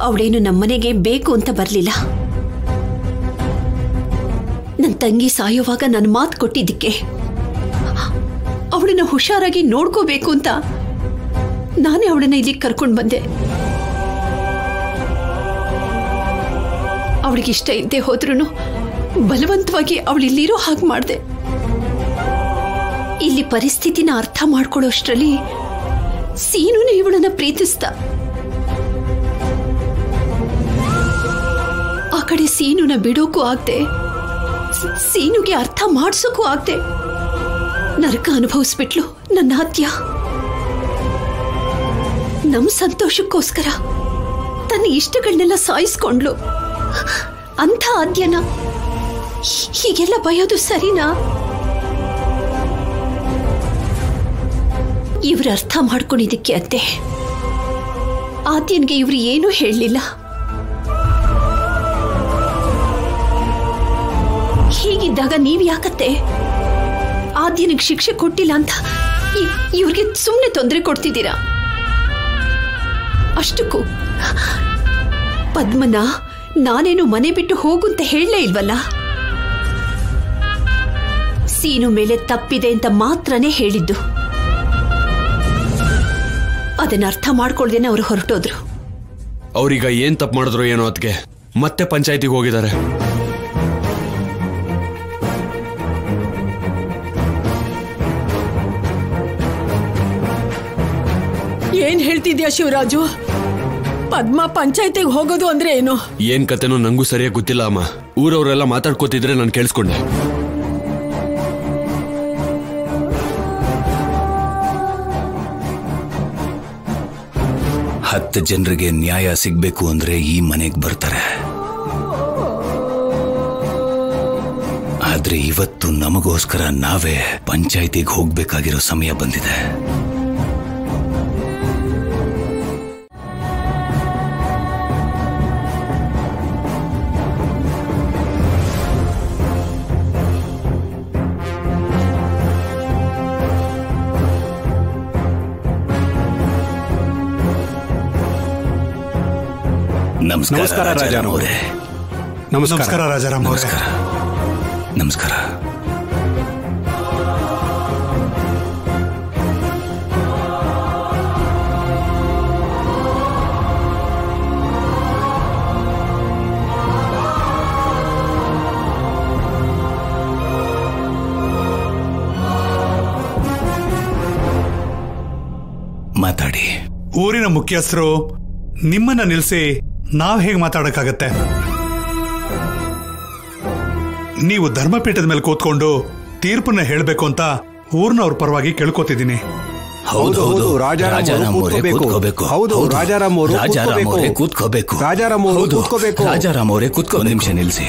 ಅವಳೇನು ನಮ್ಮನೆಗೆ ಬೇಕು ಅಂತ ಬರಲಿಲ್ಲ ನನ್ನ ತಂಗಿ ಸಾಯುವಾಗ ನನ್ನ ಮಾತು ಕೊಟ್ಟಿದ್ದಕ್ಕೆ ಅವಳನ್ನ ಹುಷಾರಾಗಿ ನೋಡ್ಕೋಬೇಕು ಅಂತ ನಾನೇ ಅವಳನ್ನ ಇಲ್ಲಿಗೆ ಕರ್ಕೊಂಡು ಬಂದೆ ಅವಳಿಗೆ ಇಷ್ಟ ಇದ್ದೇ ಹೋದ್ರೂ ಬಲವಂತವಾಗಿ ಅವಳಿಲ್ಲಿರೋ ಹಾಗೆ ಮಾಡಿದೆ ಇಲ್ಲಿ ಪರಿಸ್ಥಿತಿನ ಅರ್ಥ ಮಾಡ್ಕೊಳ್ಳೋಷ್ಟರಲ್ಲಿ ಸೀನುನೇ ಇವಳನ್ನ ಪ್ರೀತಿಸ್ತ ಆ ಕಡೆ ಸೀನುನ ಬಿಡೋಕ್ಕೂ ಆಗ್ದೆ ಸ- ಸೀನುಗೆ ಅರ್ಥ ಮಾಡ್ಸೋಕ್ಕೂ ಆಗ್ದೆ ನರಕ ಅನುಭವಿಸ್ಬಿಟ್ಲು ನನ್ನ ಆದ್ಯ ನಮ್ ಸಂತೋಷಕ್ಕೋಸ್ಕರ ತನ್ನ ಇಷ್ಟಗಳನ್ನೆಲ್ಲ ಸಾಯಿಸ್ಕೊಂಡ್ಲು ಅಂಥ ಆದ್ಯನ ಹೀ- ಹೀಗೆಲ್ಲ ಬಯೋದು ಸರಿನಾ ಇವ್ರ ಅರ್ಥ ಮಾಡ್ಕೊಂಡಿದ್ದಕ್ಕೆ ಅಂತೆ ಆದ್ಯನ್ಗೆ ಇವ್ರು ಏನೂ ಹೇಳಲಿಲ್ಲ ಹೀಗಿದ್ದಾಗ ನೀವ್ ಯಾಕತ್ತೆ ಆದ್ಯನಿಗೆ ಶಿಕ್ಷೆ ಕೊಟ್ಟಿಲ್ಲ ಅಂತ ಇ- ಇವ್ರಿಗೆ ಸುಮ್ಮನೆ ತೊಂದರೆ ಕೊಡ್ತಿದ್ದೀರಾ ಅಷ್ಟಕ್ಕೂ ಪದ್ಮನ ನಾನೇನು ಮನೆ ಬಿಟ್ಟು ಹೋಗು ಅಂತ ಹೇಳಲೇ ಇಲ್ವಲ್ಲ ಸೀನು ಮೇಲೆ ತಪ್ಪಿದೆ ಅಂತ ಮಾತ್ರನೇ ಹೇಳಿದ್ದು ಅದನ್ನ ಅರ್ಥ ಮಾಡ್ಕೊಳ್ದೇನೆ ಅವ್ರು ಹೊರಟೋದ್ರು ಅವ್ರೀಗ ಏನ್ ತಪ್ಪು ಮಾಡಿದ್ರು ಏನೋ ಅದಕ್ಕೆ ಮತ್ತೆ ಪಂಚಾಯತಿಗೆ ಹೋಗಿದ್ದಾರೆ ಏನ್ ಹೇಳ್ತಿದ್ಯಾ ಶಿವರಾಜು ಪದ್ಮ ಪಂಚಾಯತಿಗೆ ಹೋಗೋದು ಅಂದ್ರೆ ಏನು ಏನ್ ಕತೆನೋ ನಂಗೂ ಸರಿಯಾಗಿ ಗೊತ್ತಿಲ್ಲ ಅಮ್ಮ ಊರವರೆಲ್ಲ ಮಾತಾಡ್ಕೋತಿದ್ರೆ ನಾನು ಕೇಳಿಸ್ಕೊಂಡೆ ಹತ್ತು ಜನರಿಗೆ ನ್ಯಾಯ ಸಿಗ್ಬೇಕು ಅಂದ್ರೆ ಈ ಮನೆಗೆ ಬರ್ತಾರೆ ಆದ್ರೆ ಇವತ್ತು ನಮಗೋಸ್ಕರ ನಾವೇ ಪಂಚಾಯತಿಗೆ ಹೋಗ್ಬೇಕಾಗಿರೋ ಸಮಯ ಬಂದಿದೆ ನಮಸ್ಕಾರ ನಮಸ್ಕಾರ, ರಾಜಾರಾಮ್ ರಾಜಾರಾಮ್ ಅವರೇ ನಮಸ್ಕಾರ ರಾಜಾರಾಮ್ ಅವರೇ ನಮಸ್ಕಾರ ನಮಸ್ಕಾರ ಮಾತಾಡಿ ಊರಿನ ಮುಖ್ಯಸ್ಥರು ನಿಮ್ಮನ್ನ ನಿಲ್ಸಿ ನಾವ್ ಹೇಗೆ ಮಾತಾಡಕ್ಕಾಗತ್ತೆ ನೀವು ಧರ್ಮಪೀಠದ ಮೇಲೆ ಕೂತ್ಕೊಂಡು ತೀರ್ಪನ್ನ ಹೇಳಬೇಕು ಅಂತ ಊರ್ನವ್ರ ಪರವಾಗಿ ಕೇಳ್ಕೊತಿದ್ದೀನಿ ಹೌದು ಹೌದು, ರಾಜಾರಾಮ್ ಅವರು ಕೂತ್ಕೋಬೇಕು. ಕೂತ್ಕೋಬೇಕು ಹೌದು, ರಾಜಾರಾಮ್ ಅವರು ರಾಜಾರಾಮ್ ಅವರೇ ಕೂತ್ಕೋಬೇಕು. ಕೂತ್ಕೋಬೇಕು ರಾಜಾರಾಮ್ ಅವರು ಹೌದು, ಕೂತ್ಕೋಬೇಕು. ರಾಜಾರಾಮ್ ಅವರೇ ಕೂತ್ಕೋ ಒಂದ್ ನಿಮಿಷ ನಿಲ್ಸಿ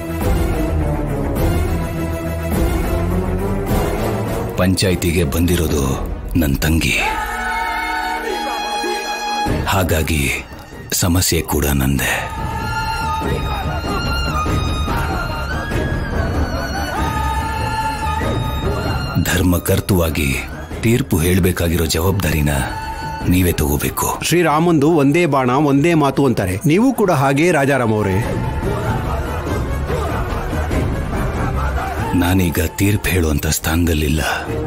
ಪಂಚಾಯಿತಿಗೆ ಬಂದಿರೋದು ನನ್ನ ತಂಗಿ ಹಾಗಾಗಿ ಸಮಸ್ಯೆ ಕೂಡ ನಂದೆ ಧರ್ಮಕರ್ತವಾಗಿ ತೀರ್ಪು ಹೇಳಬೇಕಾಗಿರೋ ಜವಾಬ್ದಾರಿನ ನೀವೇ ತಗೋಬೇಕು ಶ್ರೀರಾಮಂದು ಒಂದೇ ಬಾಣ ಒಂದೇ ಮಾತು ಅಂತಾರೆ ನೀವು ಕೂಡ ಹಾಗೆ ರಾಜಾರಾಮ್ ಅವರೇ ನಾನೀಗ ತೀರ್ಪು ಹೇಳುವಂತ ಸ್ಥಾನದಲ್ಲಿಲ್ಲ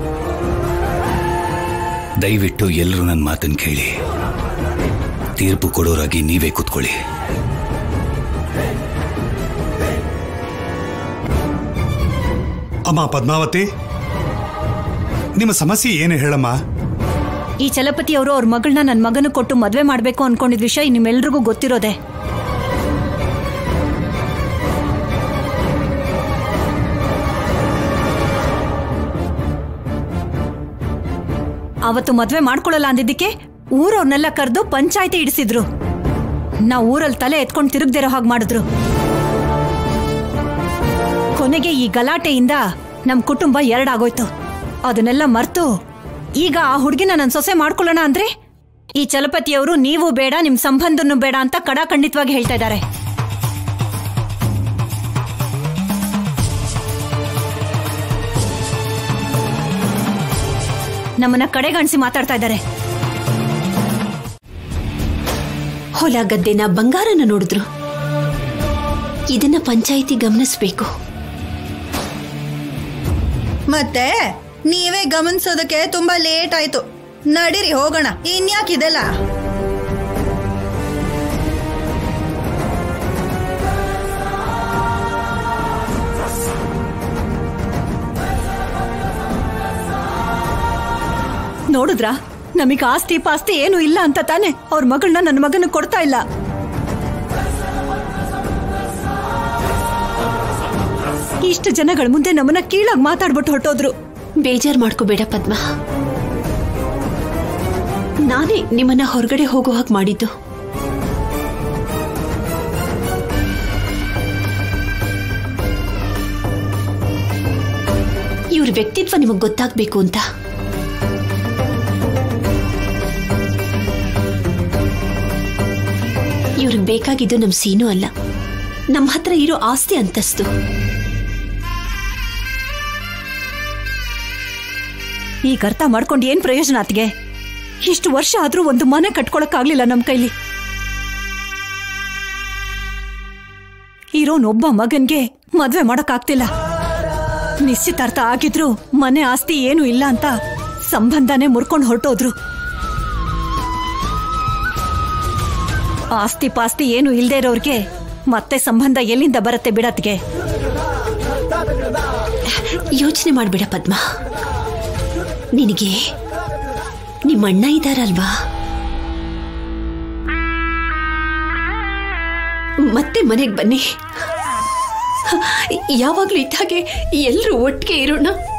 ದಯವಿಟ್ಟು ಎಲ್ಲರೂ ನನ್ನ ಮಾತನ್ನು ಕೇಳಿ ತೀರ್ಪು ಕೊಡೋರಾಗಿ ನೀವೇ ಕೂತ್ಕೊಳ್ಳಿ ಅಮ್ಮ ಪದ್ಮಾವತಿ ನಿಮ್ಮ ಸಮಸ್ಯೆ ಏನು ಹೇಳಮ್ಮ ಈ ಚಲಪತಿ ಅವರು ಅವ್ರ ಮಗಳನ್ನ ನನ್ನ ಮಗನ ಕೊಟ್ಟು ಮದ್ವೆ ಮಾಡ್ಬೇಕು ಅನ್ಕೊಂಡಿದ್ ವಿಷಯ ನಿಮ್ಮೆಲ್ರಿಗೂ ಗೊತ್ತಿರೋದೆ ಅವತ್ತು ಮದ್ವೆ ಮಾಡ್ಕೊಳ್ಳಲ್ಲ ಅಂದಿದ್ದಕ್ಕೆ ಊರವ್ರನ್ನೆಲ್ಲ ಕರೆದು ಪಂಚಾಯತಿ ಇಡಿಸಿದ್ರು ನಾವು ಊರಲ್ಲಿ ತಲೆ ಎತ್ಕೊಂಡು ತಿರುಗ್ದಿರೋ ಹಾಗೆ ಮಾಡಿದ್ರು ಕೊನೆಗೆ ಈ ಗಲಾಟೆಯಿಂದ ನಮ್ ಕುಟುಂಬ ಎರಡಾಗೋಯ್ತು ಅದನ್ನೆಲ್ಲ ಮರ್ತು ಈಗ ಆ ಹುಡುಗಿನ ನನ್ನ ಸೊಸೆ ಮಾಡ್ಕೊಳ್ಳೋಣ ಅಂದ್ರೆ ಈ ಚಲಪತಿಯವರು ನೀವು ಬೇಡ ನಿಮ್ ಸಂಬಂಧನು ಬೇಡ ಅಂತ ಕಡಾಖಂಡಿತವಾಗಿ ಹೇಳ್ತಾ ಇದ್ದಾರೆ ನಮ್ಮನ್ನ ಕಡೆಗಣಿಸಿ ಮಾತಾಡ್ತಾ ಇದ್ದಾರೆ ಹೊಲ ಗದ್ದೆನ ಬಂಗಾರನ ನೋಡಿದ್ರು ಇದನ್ನ ಪಂಚಾಯಿತಿ ಗಮನಿಸ್ಬೇಕು ಮತ್ತೆ ನೀವೇ ಗಮನಿಸೋದಕ್ಕೆ ತುಂಬಾ ಲೇಟ್ ಆಯ್ತು ನಡೀರಿ ಹೋಗೋಣ ಇನ್ಯಾಕಿದೆಲ್ಲ ನೋಡಿದ್ರ ನಮಗ್ ಆಸ್ತಿ ಪಾಸ್ತಿ ಏನು ಇಲ್ಲ ಅಂತ ತಾನೆ ಅವ್ರ ಮಗಳನ್ನ ನನ್ನ ಮಗನ ಕೊಡ್ತಾ ಇಲ್ಲ ಇಷ್ಟು ಜನಗಳ ಮುಂದೆ ನಮ್ಮನ್ನ ಕೀಳಾಗಿ ಮಾತಾಡ್ಬಿಟ್ಟು ಹೊರಟೋದ್ರು ಬೇಜಾರ್ ಮಾಡ್ಕೋಬೇಡ ಪದ್ಮ ನಾನೇ ನಿಮ್ಮನ್ನ ಹೊರಗಡೆ ಹೋಗೋ ಹಾಗೆ ಮಾಡಿದ್ದು ಇವ್ರ ವ್ಯಕ್ತಿತ್ವ ನಿಮಗ್ ಗೊತ್ತಾಗ್ಬೇಕು ಅಂತ ಇವ್ರಿಗೆ ಬೇಕಾಗಿದ್ದು ನಮ್ ಸೀನು ಅಲ್ಲ ನಮ್ಮ ಹತ್ರ ಇರೋ ಆಸ್ತಿ ಅಂತಸ್ತು ಈಗ ಅರ್ಥ ಮಾಡ್ಕೊಂಡು ಏನ್ ಪ್ರಯೋಜನ ಆತ್ಗೆ ಇಷ್ಟು ವರ್ಷ ಆದ್ರೂ ಒಂದು ಮನೆ ಕಟ್ಕೊಳಕ್ಕಾಗ್ಲಿಲ್ಲ ನಮ್ ಕೈಲಿ ಇರೋನೊಬ್ಬ ಮಗನ್ಗೆ ಮದ್ವೆ ಮಾಡಕ್ಕಾಗ್ತಿಲ್ಲ ನಿಶ್ಚಿತಾರ್ಥ ಆಗಿದ್ರು ಮನೆ ಆಸ್ತಿ ಏನು ಇಲ್ಲ ಅಂತ ಸಂಬಂಧನೇ ಮುರ್ಕೊಂಡು ಹೊರಟೋದ್ರು ಆಸ್ತಿ ಪಾಸ್ತಿ ಏನು ಇಲ್ದೇ ಇರೋರ್ಗೆ ಮತ್ತೆ ಸಂಬಂಧ ಎಲ್ಲಿಂದ ಬರುತ್ತೆ ಬಿಡತ್ಗೆ ಯೋಚನೆ ಮಾಡ್ಬೇಡ ಪದ್ಮ ನಿನಗೆ ನಿಮ್ಮ ಅಣ್ಣ ಇದ್ದಾರಲ್ವಾ ಮತ್ತೆ ಮನೆಗೆ ಬನ್ನಿ ಯಾವಾಗ್ಲೂ ಇದ್ದಾಗೆ ಎಲ್ಲರೂ ಒಟ್ಟಿಗೆ ಇರೋಣ